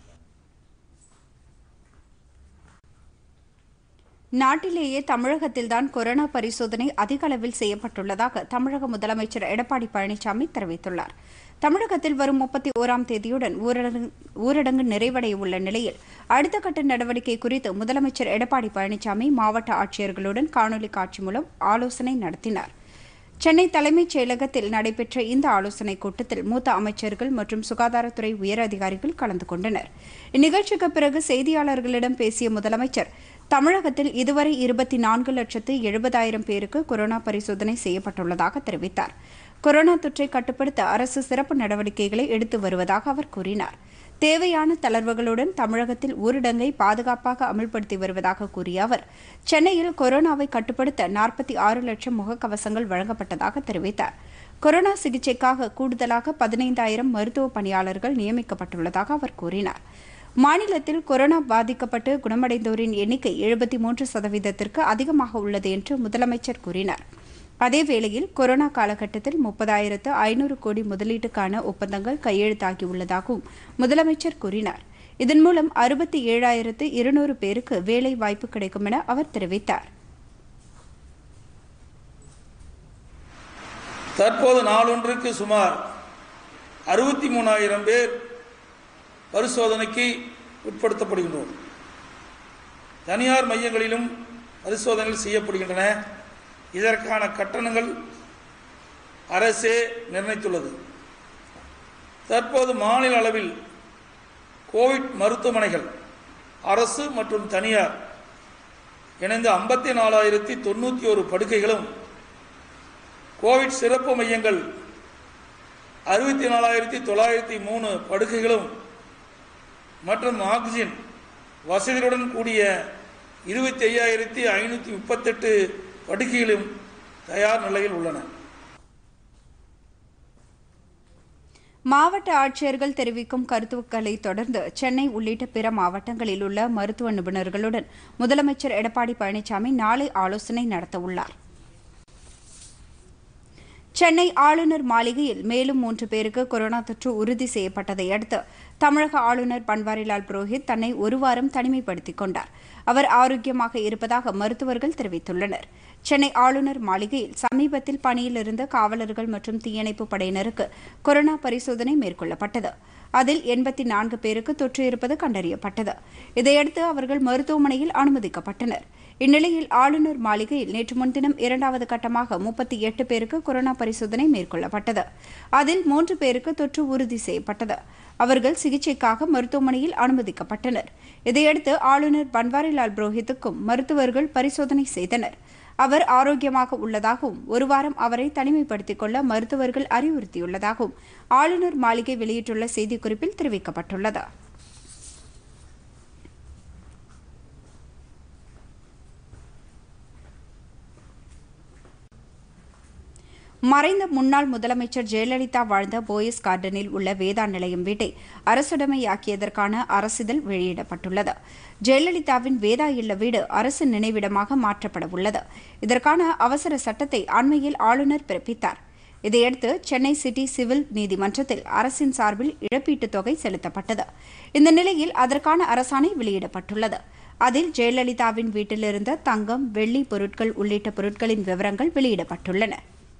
நாட்டிலேயே தமிழகத்தில்தான் கொரோனா பரிசோதனை அதிக அளவில் செய்யப்பட்டுள்ளதாக தமிழக முதலமைச்சர் எடப்பாடி பழனிசாமி தெரிவித்துள்ளார் தமிழகத்தில் வரும் முப்பத்தி ஓராம் தேதியுடன் ஊரடங்கு ஊரடங்கு நிறைவடைய உள்ள நிலையில் அடுத்த கட்ட நடவடிக்கை குறித்து முதலமைச்சர் எடப்பாடி பழனிசாமி மாவட்ட ஆட்சியர்களுடன் காணொலி காட்சி மூலம் ஆலோசனை நடத்தினார் சென்னை தலைமைச் செயலகத்தில் நடைபெற்ற இந்த ஆலோசனைக் கூட்டத்தில் மூத்த அமைச்சர்கள் மற்றும் சுகாதாரத்துறை உயர் அதிகாரிகள் கலந்து கொண்டனர் இந்நிகழ்ச்சிக்கு பிறகு செய்தியாளர்களிடம் பேசிய முதலமைச்சர் தமிழகத்தில் இதுவரை இருபத்தி நான்கு லட்சத்து எழுபதாயிரம் பேருக்கு கொரோனா பரிசோதனை செய்யப்பட்டுள்ளதாக தெரிவித்தார் கொரோனா தொற்றை கட்டுப்படுத்த அரசு சிறப்பு நடவடிக்கைகளை எடுத்து வருவதாக அவர் கூறினார் தேவையான தளர்வுகளுடன் தமிழகத்தில் ஊரடங்கை பாதுகாப்பாக அமல்படுத்தி வருவதாக கூறிய அவர் சென்னையில் கொரோனாவை கட்டுப்படுத்த நாற்பத்தி ஆறு லட்சம் முகக்கவசங்கள் வழங்கப்பட்டதாக தெரிவித்தார் கொரோனா சிகிச்சைக்காக கூடுதலாக பதினைந்தாயிரம் மருத்துவ பணியாளர்கள் நியமிக்கப்பட்டுள்ளதாக அவர் கூறினார் மாநிலத்தில் கொரோனா பாதிக்கப்பட்டு குணமடைந்தோரின் எண்ணிக்கை எழுபத்தி மூன்று சதவீதத்திற்கு அதிகமாக உள்ளது என்று முதலமைச்சர் கூறினார் அதேவேளையில் கொரோனா காலகட்டத்தில் முப்பதாயிரத்து ஐநூறு கோடி முதலீட்டுக்கான ஒப்பந்தங்கள் கையெழுத்தாகியுள்ளதாகவும் முதலமைச்சர் கூறினார் இதன் மூலம் அறுபத்தி ஏழாயிரத்து இருநூறு பேருக்கு வேலை வாய்ப்பு கிடைக்கும் என அவர் தெரிவித்தார் தற்போது நாளொன்றுக்கு சுமார் அறுபத்தி மூணாயிரம் பேர் பரிசோதனைக்கு உட்படுத்தப்படுகின்றோம் தனியார் மையங்களிலும் பரிசோதனைகள் செய்யப்படுகின்றன இதற்கான கட்டணங்கள் அரசே நிர்ணயித்துள்ளது தற்போது மாநில அளவில் கோவிட் மருத்துவமனைகள் அரசு மற்றும் தனியார் இணைந்து ஐம்பத்தி நாலாயிரத்தி தொண்ணூற்றி ஒரு படுக்கைகளும் கோவிட் சிறப்பு மையங்கள் அறுபத்தி நாலாயிரத்தி தொள்ளாயிரத்தி மூணு படுக்கைகளும் மற்றும் ஆக்சிஜன் வசதியுடன் கூடிய இருபத்தி ஐயாயிரத்தி ஐநூற்றி முப்பத்தெட்டு படுக்கைகளும் தயார் நிலையில் உள்ளன மாவட்ட ஆட்சியர்கள் தெரிவிக்கும் கருத்துக்களை தொடர்ந்து சென்னை உள்ளிட்ட பிற மாவட்டங்களில் உள்ள மருத்துவ நிபுணர்களுடன் முதலமைச்சர் எடப்பாடி பழனிசாமி நாளை ஆலோசனை நடத்தவுள்ளார் சென்னை ஆளுநர் மாளிகையில் மேலும் மூன்று பேருக்கு கொரோனா தொற்று உறுதி செய்யப்பட்டதை அடுத்து தமிழக ஆளுநர் பன்வாரிலால் புரோஹித் தன்னை ஒரு வாரம் தனிமைப்படுத்திக் கொண்டார் அவர் ஆரோக்கியமாக இருப்பதாக மருத்துவர்கள் தெரிவித்துள்ளனர் சென்னை ஆளுநர் மாளிகையில் சமீபத்தில் பணியில் இருந்த காவலர்கள் மற்றும் தீயணைப்பு படையினருக்கு கொரோனா பரிசோதனை மேற்கொள்ளப்பட்டது அதில் எண்பத்தி நான்கு பேருக்கு தொற்று இருப்பது கண்டறியப்பட்டது இதையடுத்து அவர்கள் மருத்துவமனையில் அனுமதிக்கப்பட்டனர் இந்நிலையில் ஆளுநர் மாளிகையில் நேற்று முன்தினம் இரண்டாவது கட்டமாக முப்பத்தி எட்டு பேருக்கு கொரோனா பரிசோதனை மேற்கொள்ளப்பட்டது அதில் மூன்று பேருக்கு தொற்று உறுதி செய்யப்பட்டது அவர்கள் சிகிச்சைக்காக மருத்துவமனையில் அனுமதிக்கப்பட்டனர் இதையடுத்து ஆளுநர் பன்வாரிலால் புரோஹித்துக்கும் மருத்துவர்கள் பரிசோதனை செய்தனர் அவர் ஆரோக்கியமாக உள்ளதாகவும் ஒரு வாரம் அவரை தனிமைப்படுத்திக் கொள்ள மருத்துவர்கள் அறிவுறுத்தியுள்ளதாகவும் ஆளுநர் மாளிகை வெளியிட்டுள்ள செய்திக்குறிப்பில் தெரிவிக்கப்பட்டுள்ளது மறைந்த முன்னாள் முதலமைச்சர் ஜெயலலிதா வாழ்ந்த போயஸ் கார்டனில் உள்ள வேதா நிலையம் வீட்டை அரசுடைமையாக்கியதற்கான அரசிதழ் வெளியிடப்பட்டுள்ளது ஜெயலலிதாவின் வேதா இல்ல வீடு அரசு நினைவிடமாக மாற்றப்பட உள்ளது இதற்கான அவசர சட்டத்தை அண்மையில் ஆளுநர் பிறப்பித்தார் இதையடுத்து சென்னை சிட்டி சிவில் நீதிமன்றத்தில் அரசின் சார்பில் இழப்பீட்டுத் தொகை செலுத்தப்பட்டது இந்த நிலையில் அதற்கான அரசாணை வெளியிடப்பட்டுள்ளது அதில் ஜெயலலிதாவின் வீட்டிலிருந்த தங்கம் வெள்ளி பொருட்கள் உள்ளிட்ட பொருட்களின் விவரங்கள் வெளியிடப்பட்டுள்ளன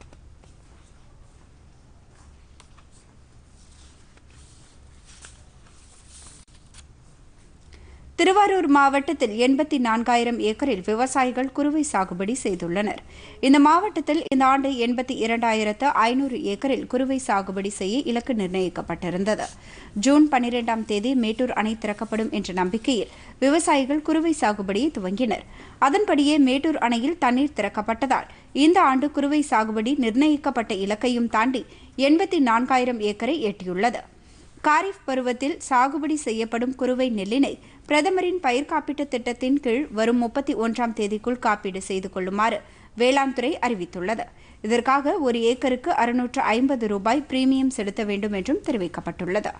திருவாரூர் மாவட்டத்தில் எண்பத்தி நான்காயிரம் ஏக்கரில் விவசாயிகள் குறுவை சாகுபடி செய்துள்ளனர் இந்த மாவட்டத்தில் இந்த ஆண்டு எண்பத்தி இரண்டாயிரத்து ஐநூறு ஏக்கரில் குறுவை சாகுபடி செய்ய இலக்கு நிர்ணயிக்கப்பட்டிருந்தது ஜூன் பனிரெண்டாம் தேதி மேட்டூர் அணை திறக்கப்படும் என்ற நம்பிக்கையில் விவசாயிகள் குறுவை சாகுபடியை துவங்கினர் அதன்படியே மேட்டூர் அணையில் தண்ணீர் திறக்கப்பட்டதால் இந்த ஆண்டு குறுவை சாகுபடி நிர்ணயிக்கப்பட்ட இலக்கையும் தாண்டி எண்பத்தி நான்காயிரம் ஏக்கரை எட்டியுள்ளது காரிஃப் பருவத்தில் சாகுபடி செய்யப்படும் குறுவை நெல்லினை பிரதமரின் பயிர் காப்பீட்டுத் திட்டத்தின் கீழ் வரும் முப்பத்தி ஒன்றாம் தேதிக்குள் காப்பீடு செய்து கொள்ளுமாறு வேளாண் துறை அறிவித்துள்ளது இதற்காக ஒரு ஏக்கருக்கு அறுநூற்று ஐம்பது ரூபாய் பிரீமியம் செலுத்த வேண்டும் என்றும் தெரிவிக்கப்பட்டுள்ளது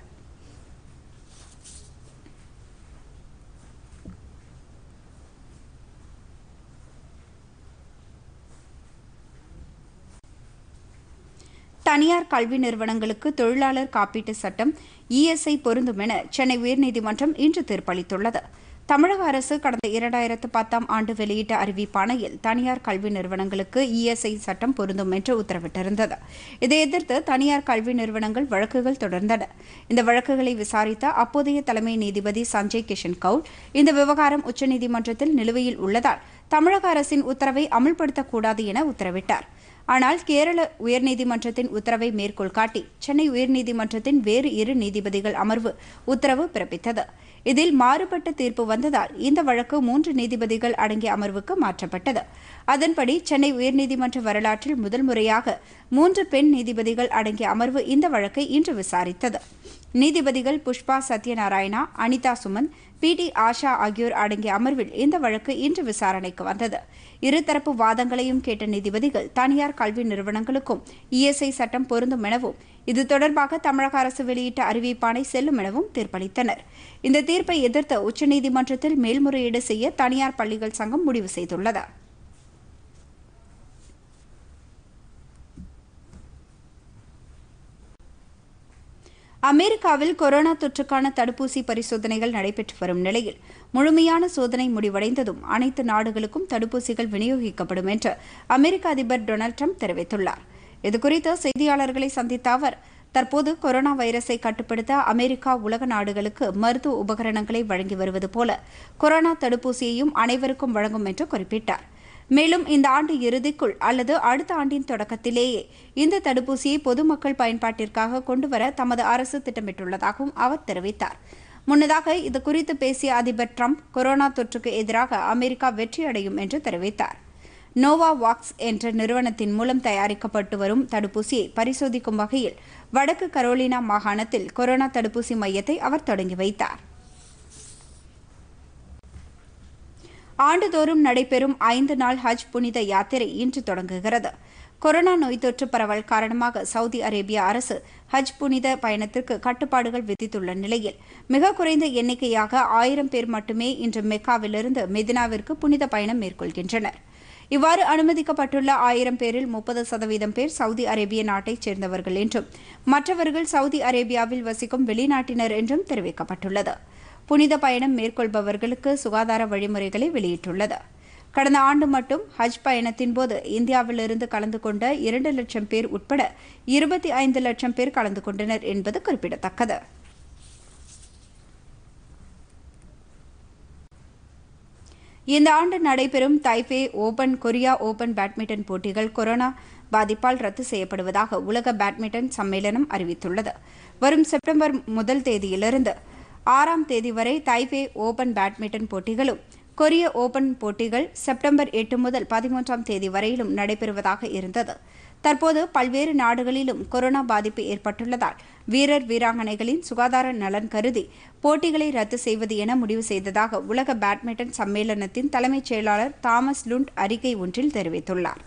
தனியார் கல்வி நிறுவனங்களுக்கு தொழிலாளர் காப்பீட்டு சட்டம் இஎஸ்ஐ பொருந்தும் என சென்னை உயர்நீதிமன்றம் இன்று தீர்ப்பளித்துள்ளது தமிழக அரசு கடந்த இரண்டாயிரத்து பத்தாம் ஆண்டு வெளியிட்ட அறிவிப்பாணையில் தனியார் கல்வி நிறுவனங்களுக்கு இஎஸ்ஐ சட்டம் பொருந்தும் என்று உத்தரவிட்டிருந்தது இதை எதிர்த்து தனியார் கல்வி நிறுவனங்கள் வழக்குகள் தொடர்ந்தன இந்த வழக்குகளை விசாரித்த அப்போதைய தலைமை நீதிபதி சஞ்சய் கிஷன் கவுல் இந்த விவகாரம் உச்சநீதிமன்றத்தில் நிலுவையில் உள்ளதால் தமிழக அரசின் உத்தரவை அமல்படுத்தக்கூடாது என உத்தரவிட்டார் ஆனால் கேரள உயர்நீதிமன்றத்தின் உத்தரவை மேற்கோள் காட்டி சென்னை உயர்நீதிமன்றத்தின் வேறு இரு நீதிபதிகள் அமர்வு உத்தரவு பிறப்பித்தது இதில் மாறுபட்ட தீர்ப்பு வந்ததால் இந்த வழக்கு மூன்று நீதிபதிகள் அடங்கிய அமர்வுக்கு மாற்றப்பட்டது அதன்படி சென்னை உயர்நீதிமன்ற வரலாற்றில் முதல் முறையாக மூன்று பெண் நீதிபதிகள் அடங்கிய அமர்வு இந்த வழக்கை இன்று விசாரித்தது நீதிபதிகள் புஷ்பா சத்யநாராயணா அனிதா சுமன் பி டி ஆஷா ஆகியோர் அடங்கிய அமர்வில் இந்த வழக்கு இன்று விசாரணைக்கு வந்தது இருதரப்பு வாதங்களையும் கேட்ட நீதிபதிகள் தனியார் கல்வி நிறுவனங்களுக்கும் இஎஸ்ஐ சட்டம் பொருந்தும் எனவும் இது தொடர்பாக தமிழக அரசு வெளியிட்ட அறிவிப்பாணை செல்லும் எனவும் தீர்ப்பளித்தனர் இந்த தீர்ப்பை எதிர்த்து உச்சநீதிமன்றத்தில் மேல்முறையீடு செய்ய தனியார் பள்ளிகள் சங்கம் முடிவு செய்துள்ளது அமெரிக்காவில் கொரோனா தொற்றுக்கான தடுப்பூசி பரிசோதனைகள் நடைபெற்று வரும் நிலையில் முழுமையான சோதனை முடிவடைந்ததும் அனைத்து நாடுகளுக்கும் தடுப்பூசிகள் விநியோகிக்கப்படும் என்று அமெரிக்க அதிபர் டொனால்டு ட்ரம்ப் தெரிவித்துள்ளார் இதுகுறித்து செய்தியாளர்களை சந்தித்த அவர் தற்போது கொரோனா வைரஸை கட்டுப்படுத்த அமெரிக்கா உலக நாடுகளுக்கு மருத்துவ உபகரணங்களை வழங்கி வருவது போல கொரோனா தடுப்பூசியையும் அனைவருக்கும் வழங்கும் என்று குறிப்பிட்டார் மேலும் இந்த ஆண்டு இறுதிக்குள் அல்லது அடுத்த ஆண்டின் தொடக்கத்திலேயே இந்த தடுப்பூசியை பொதுமக்கள் பயன்பாட்டிற்காக கொண்டுவர தமது அரசு திட்டமிட்டுள்ளதாகவும் அவர் தெரிவித்தார் முன்னதாக இது குறித்து பேசிய அதிபர் ட்ரம்ப் கொரோனா தொற்றுக்கு எதிராக அமெரிக்கா வெற்றியடையும் என்று தெரிவித்தார் நோவா வாக்ஸ் என்ற நிறுவனத்தின் மூலம் தயாரிக்கப்பட்டு வரும் தடுப்பூசியை பரிசோதிக்கும் வகையில் வடக்கு கரோலினா மாகாணத்தில் கொரோனா தடுப்பூசி மையத்தை அவர் தொடங்கி வைத்தார் ஆண்டுதோறும் நடைபெறும் ஐந்து நாள் ஹஜ் புனித யாத்திரை இன்று தொடங்குகிறது கொரோனா நோய் தொற்று பரவல் காரணமாக சவுதி அரேபிய அரசு ஹஜ் புனித பயணத்திற்கு கட்டுப்பாடுகள் விதித்துள்ள நிலையில் மிக குறைந்த எண்ணிக்கையாக ஆயிரம் பேர் மட்டுமே இன்று மெக்காவிலிருந்து மெதினாவிற்கு புனித பயணம் மேற்கொள்கின்றனர் இவ்வாறு அனுமதிக்கப்பட்டுள்ள ஆயிரம் பேரில் முப்பது சதவீதம் பேர் சவுதி அரேபிய நாட்டைச் சேர்ந்தவர்கள் என்றும் மற்றவர்கள் சவுதி அரேபியாவில் வசிக்கும் வெளிநாட்டினர் என்றும் தெரிவிக்கப்பட்டுள்ளது புனித பயணம் மேற்கொள்பவர்களுக்கு சுகாதார வழிமுறைகளை வெளியிட்டுள்ளது கடந்த ஆண்டு மட்டும் ஹஜ் பயணத்தின் போது இந்தியாவிலிருந்து கலந்து கொண்ட இரண்டு லட்சம் பேர் உட்பட இருபத்தி ஐந்து லட்சம் பேர் கலந்து கொண்டனர் என்பது குறிப்பிடத்தக்கது இந்த ஆண்டு நடைபெறும் Taipei Open Korea Open badminton போட்டிகள் கொரோனா பாதிப்பால் ரத்து செய்யப்படுவதாக உலக பேட்மிண்டன் சம்மேளனம் அறிவித்துள்ளது வரும் செப்டம்பர் முதல் தேதியிலிருந்து ஆறாம் தேதி வரை தைபே ஓபன் பேட்மிண்டன் போட்டிகளும் கொரிய ஓபன் போட்டிகள் செப்டம்பர் எட்டு முதல் பதிமூன்றாம் தேதி வரையிலும் நடைபெறுவதாக இருந்தது தற்போது பல்வேறு நாடுகளிலும் கொரோனா பாதிப்பு ஏற்பட்டுள்ளதால் வீரர் வீராங்கனைகளின் சுகாதார நலன் கருதி போட்டிகளை ரத்து செய்வது என முடிவு செய்ததாக உலக பேட்மிண்டன் சம்மேளனத்தின் தலைமைச் செயலாளர் தாமஸ் லுண்ட் அறிக்கை ஒன்றில் தெரிவித்துள்ளார்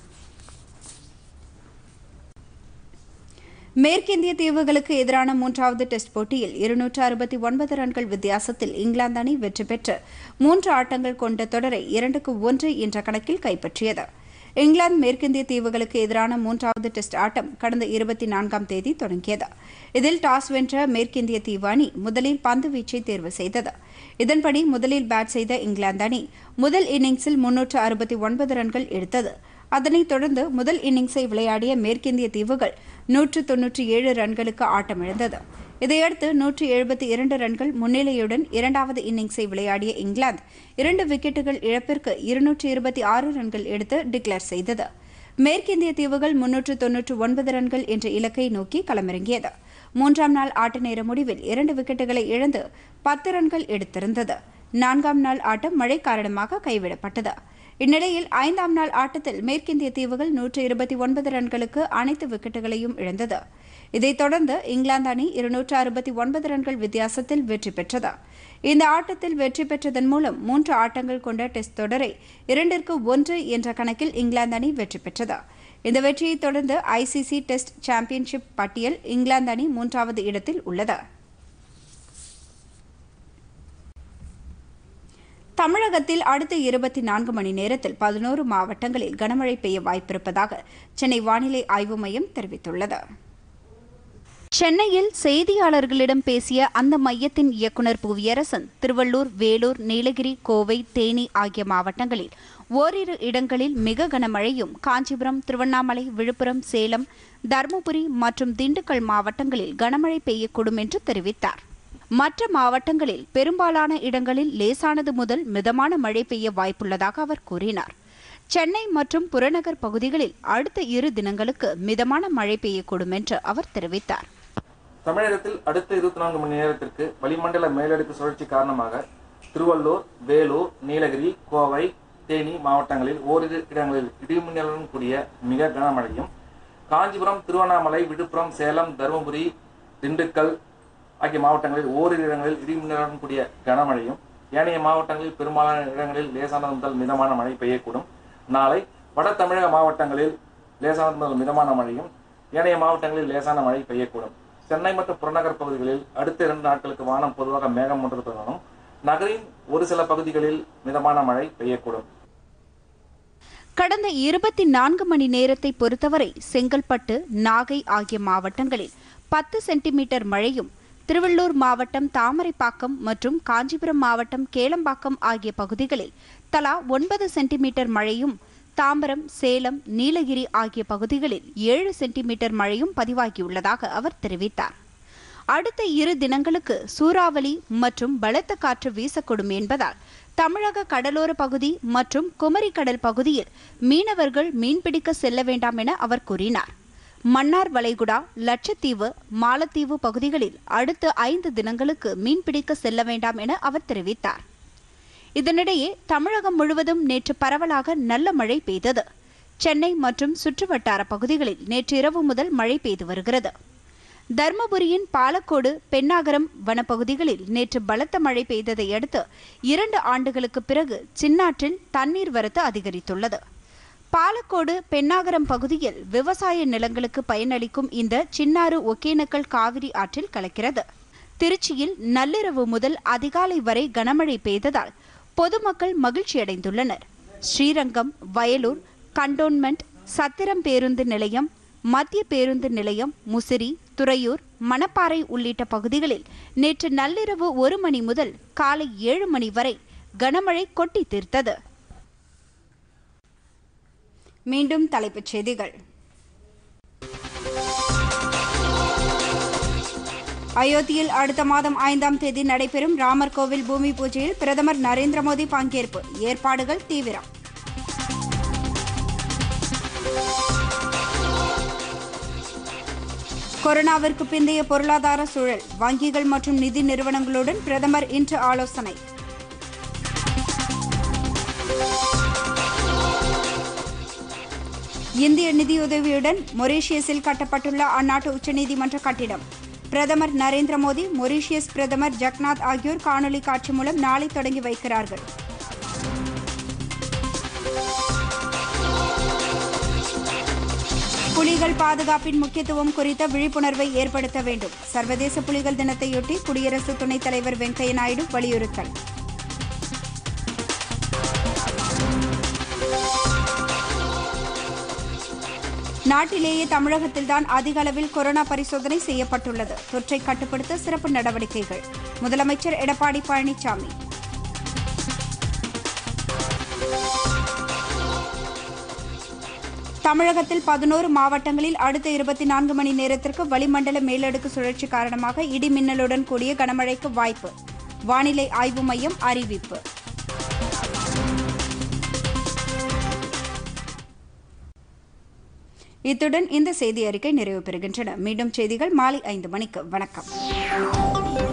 மேற்கிந்திய தீவுகளுக்கு எதிரான மூன்றாவது டெஸ்ட் போட்டியில் இருநூற்று அறுபத்தி ஒன்பது ரன்கள் வித்தியாசத்தில் இங்கிலாந்து அணி வெற்றி பெற்று மூன்று ஆட்டங்கள் கொண்ட தொடரை இரண்டுக்கு ஒன்று என்ற கணக்கில் கைப்பற்றியது இங்கிலாந்து மேற்கிந்திய தீவுகளுக்கு எதிரான மூன்றாவது டெஸ்ட் ஆட்டம் கடந்த இருபத்தி நான்காம் தேதி தொடங்கியது இதில் டாஸ் வென்ற மேற்கிந்திய தீவு அணி முதலில் பந்து வீச்சை தேர்வு செய்தது இதன்படி முதலில் பேட் செய்த இங்கிலாந்து அணி முதல் இன்னிங்ஸில் முன்னூற்று அறுபத்தி ஒன்பது ரன்கள் எடுத்தது அதனைத் தொடர்ந்து முதல் இன்னிங்ஸை விளையாடிய மேற்கிந்திய தீவுகள் நூற்று தொன்னூற்றி ஏழு ரன்களுக்கு ஆட்டமிழந்தது இதையடுத்து நூற்றி எழுபத்தி இரண்டு ரன்கள் முன்னிலையுடன் இரண்டாவது இன்னிங்ஸை விளையாடிய இங்கிலாந்து இரண்டு விக்கெட்டுகள் இழப்பிற்கு இருநூற்றி இருபத்தி ஆறு ரன்கள் எடுத்து டிக்ளேர் செய்தது மேற்கிந்திய தீவுகள் முன்னூற்று தொன்னூற்று ஒன்பது ரன்கள் என்ற இலக்கை நோக்கி களமிறங்கியது மூன்றாம் நாள் ஆட்ட நேர முடிவில் இரண்டு விக்கெட்டுகளை இழந்து பத்து ரன்கள் எடுத்திருந்தது நான்காம் நாள் ஆட்டம் மழை காரணமாக கைவிடப்பட்டது இந்நிலையில் ஐந்தாம் நாள் ஆட்டத்தில் மேற்கிந்திய தீவுகள் நூற்று இருபத்தி ஒன்பது ரன்களுக்கு அனைத்து விக்கெட்டுகளையும் இழந்தது இதைத் தொடர்ந்து இங்கிலாந்து அணி இருநூற்று அறுபத்தி ஒன்பது ரன்கள் வித்தியாசத்தில் வெற்றி பெற்றது இந்த ஆட்டத்தில் வெற்றி பெற்றதன் மூலம் மூன்று ஆட்டங்கள் கொண்ட டெஸ்ட் தொடரை இரண்டிற்கு ஒன்று என்ற கணக்கில் இங்கிலாந்து அணி வெற்றி பெற்றது இந்த வெற்றியைத் தொடர்ந்து ஐசிசி டெஸ்ட் சாம்பியன்ஷிப் பட்டியல் இங்கிலாந்து அணி மூன்றாவது இடத்தில் உள்ளது தமிழகத்தில் அடுத்த இருபத்தி நான்கு மணி நேரத்தில் பதினோரு மாவட்டங்களில் கனமழை பெய்ய வாய்ப்பிருப்பதாக சென்னை வானிலை ஆய்வு மையம் தெரிவித்துள்ளது சென்னையில் செய்தியாளர்களிடம் பேசிய அந்த மையத்தின் இயக்குநர் புவியரசன் திருவள்ளூர் வேலூர் நீலகிரி கோவை தேனி ஆகிய மாவட்டங்களில் ஓரிரு இடங்களில் மிக கனமழையும் காஞ்சிபுரம் திருவண்ணாமலை விழுப்புரம் சேலம் தருமபுரி மற்றும் திண்டுக்கல் மாவட்டங்களில் கனமழை பெய்யக்கூடும் என்று தெரிவித்தார் மற்ற மாவட்டங்களில் பெரும்பாலான இடங்களில் லேசானது முதல் மிதமான மழை பெய்ய வாய்ப்புள்ளதாக அவர் கூறினார் சென்னை மற்றும் புறநகர் பகுதிகளில் அடுத்த இரு தினங்களுக்கு மிதமான மழை பெய்யக்கூடும் என்று அவர் தெரிவித்தார் தமிழகத்தில் அடுத்த இருபத்தி நான்கு மணி நேரத்திற்கு வளிமண்டல மேலடுக்கு சுழற்சி காரணமாக திருவள்ளூர் வேலூர் நீலகிரி கோவை தேனி மாவட்டங்களில் ஓரிரு இடங்களில் இடிமின்னலுடன் கூடிய மிக கனமழையும் காஞ்சிபுரம் திருவண்ணாமலை விழுப்புரம் சேலம் தருமபுரி திண்டுக்கல் ஆகிய மாவட்டங்களில் ஓரிரு இடங்களில் இடிமின்னலுடன் கூடிய கனமழையும் ஏனைய மாவட்டங்களில் பெரும்பாலான இடங்களில் லேசானது முதல் மிதமான மழை பெய்யக்கூடும் நாளை வட தமிழக மாவட்டங்களில் லேசானது முதல் மிதமான மழையும் ஏனைய மாவட்டங்களில் லேசான மழை பெய்யக்கூடும் சென்னை மற்றும் புறநகர் பகுதிகளில் அடுத்த இரண்டு நாட்களுக்கு வானம் பொதுவாக மேகமூட்டத்துடனும் நகரின் ஒரு சில பகுதிகளில் மிதமான மழை பெய்யக்கூடும் கடந்த இருபத்தி நான்கு மணி நேரத்தை பொறுத்தவரை செங்கல்பட்டு நாகை ஆகிய மாவட்டங்களில் பத்து சென்டிமீட்டர் மழையும் திருவள்ளூர் மாவட்டம் தாமரைப்பாக்கம் மற்றும் காஞ்சிபுரம் மாவட்டம் கேளம்பாக்கம் ஆகிய பகுதிகளில் தலா ஒன்பது சென்டிமீட்டர் மழையும் தாம்பரம் சேலம் நீலகிரி ஆகிய பகுதிகளில் ஏழு சென்டிமீட்டர் மழையும் பதிவாகியுள்ளதாக அவர் தெரிவித்தார் அடுத்த இரு தினங்களுக்கு சூறாவளி மற்றும் பலத்த காற்று வீசக்கூடும் என்பதால் தமிழக கடலோர பகுதி மற்றும் குமரி கடல் பகுதியில் மீனவர்கள் மீன்பிடிக்க செல்ல வேண்டாம் என அவர் கூறினார் மன்னார் வளைகுடா லட்சத்தீவு மாலத்தீவு பகுதிகளில் அடுத்த ஐந்து தினங்களுக்கு மீன்பிடிக்க செல்ல வேண்டாம் என அவர் தெரிவித்தார் இதனிடையே தமிழகம் முழுவதும் நேற்று பரவலாக நல்ல மழை பெய்தது சென்னை மற்றும் சுற்றுவட்டார பகுதிகளில் நேற்று இரவு முதல் மழை பெய்து வருகிறது தர்மபுரியின் பாலக்கோடு பெண்ணாகரம் வனப்பகுதிகளில் நேற்று பலத்த மழை பெய்ததை அடுத்து இரண்டு ஆண்டுகளுக்கு பிறகு சின்னாற்றில் தண்ணீர் வரத்து அதிகரித்துள்ளது பாலக்கோடு பெண்ணாகரம் பகுதியில் விவசாய நிலங்களுக்கு பயனளிக்கும் இந்த சின்னாறு ஒகேனக்கல் காவிரி ஆற்றில் கலக்கிறது திருச்சியில் நள்ளிரவு முதல் அதிகாலை வரை கனமழை பெய்ததால் பொதுமக்கள் மகிழ்ச்சியடைந்துள்ளனர் ஸ்ரீரங்கம் வயலூர் கண்டோன்மெண்ட் சத்திரம் பேருந்து நிலையம் மத்திய பேருந்து நிலையம் முசிறி துறையூர் மணப்பாறை உள்ளிட்ட பகுதிகளில் நேற்று நள்ளிரவு ஒரு மணி முதல் காலை ஏழு மணி வரை கனமழை கொட்டி தீர்த்தது மீண்டும் தலைப்புச் செய்திகள் அயோத்தியில் அடுத்த மாதம் ஐந்தாம் தேதி நடைபெறும் ராமர் கோவில் பூமி பூஜையில் பிரதமர் நரேந்திர மோடி பங்கேற்பு ஏற்பாடுகள் தீவிரம் கொரோனாவிற்கு பிந்தைய பொருளாதார சூழல் வங்கிகள் மற்றும் நிதி நிறுவனங்களுடன் பிரதமர் இன்று ஆலோசனை இந்திய நிதியுதவியுடன் மொரீஷியஸில் கட்டப்பட்டுள்ள அந்நாட்டு உச்சநீதிமன்ற கட்டிடம் பிரதமர் நரேந்திர மோடி மொரீஷியஸ் பிரதமர் ஜக்நாத் ஆகியோர் காணொலி காட்சி மூலம் நாளை தொடங்கி வைக்கிறார்கள் புலிகள் பாதுகாப்பின் முக்கியத்துவம் குறித்த விழிப்புணர்வை ஏற்படுத்த வேண்டும் சர்வதேச புலிகள் தினத்தையொட்டி குடியரசு துணைத் தலைவர் வெங்கையா நாயுடு வலியுறுத்தல் நாட்டிலேயே தமிழகத்தில்தான் அதிக அளவில் கொரோனா பரிசோதனை செய்யப்பட்டுள்ளது தொற்றை கட்டுப்படுத்த சிறப்பு நடவடிக்கைகள் முதலமைச்சர் எடப்பாடி பழனிசாமி தமிழகத்தில் பதினோரு மாவட்டங்களில் அடுத்த இருபத்தி நான்கு மணி நேரத்திற்கு வளிமண்டல மேலடுக்கு சுழற்சி காரணமாக இடி மின்னலுடன் கூடிய கனமழைக்கு வாய்ப்பு வானிலை ஆய்வு மையம் அறிவிப்பு இத்துடன் இந்த செய்தி அறிக்கை நிறைவு பெறுகின்றன மீண்டும் செய்திகள் மாலை ஐந்து மணிக்கு வணக்கம்